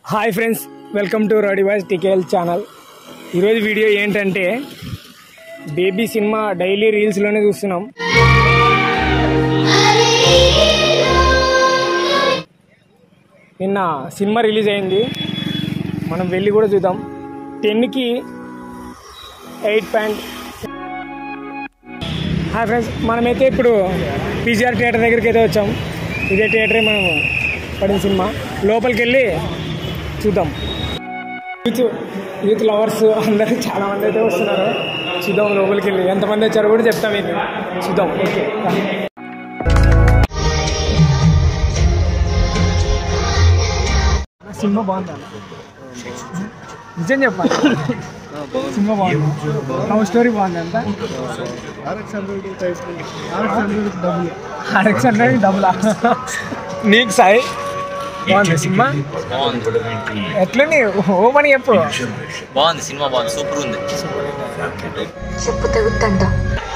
Hi friends welcome to voice TKL channel ఈరోజు video ఏంటంటే Baby cinema daily రీల్స్లోనే చూస్తున్నాం నిన్న సినిమా రిలీజ్ అయింది మనం వెళ్ళి కూడా చూద్దాం టెన్కి ఎయిట్ పాయింట్ హాయ్ ఫ్రెండ్స్ మనమైతే ఇప్పుడు పీజీఆర్ థియేటర్ దగ్గరికి అయితే వచ్చాం ఇదే థియేటరే మనం పడిన సినిమా లోపలికి వెళ్ళి చూద్దాం యూత్ యూత్ లవర్స్ అందరూ చాలా మంది అయితే వస్తున్నారు చూద్దాం లోపలికి వెళ్ళి ఎంతమంది వచ్చారో కూడా చెప్తాం మీకు చూద్దాం ఓకే సినిమా బాగుందా నిజం చెప్పాలి సినిమా బాగుంది లవ్ స్టోరీ బాగుంది అంతా ఆర్ఎక్స్ హండ్రెడ్ డబుల్ నీకు సాయి బాగుంది సినిమా ఎట్లుంది ఓమని చెప్పు బాగుంది సినిమా బాగుంది సూపర్ ఉంది చెప్పు తెగుద్దంట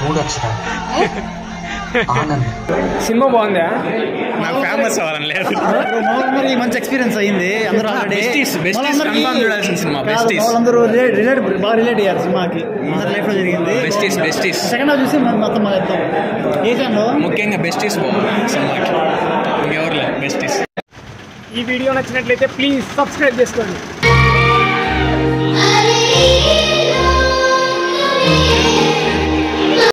సినిమా బాగుందా నాకు ఫేమస్ అవ్వాలని లేదు మరి మంచి ఎక్స్పీరియన్స్ అయ్యింది అందరూ ఆల్రెడీ Besties, Besties వాళ్ళందరికీ- confirm చూడాల్సిన సినిమా, కాదు, Besties. వాళ్ళందరూ రిలేట్ రిలేట్ బాగా రిలేట్ అయ్యారు సినిమాకి అందరి లైఫ్ లో జరిగింది బెస్టీస్ బెస్టీస్ సెకండ్ హాఫ్ చూసి మనం మొత్తం మాకు ఏ టైంలో ముఖ్యంగా బెస్టీస్ బాగుంది సినిమాకి ఇంకెవరు లేదు బెస్టీస్ ఈ వీడియో నచ్చినట్లయితే ప్లీజ్ సబ్స్క్రైబ్ చేసుకోండి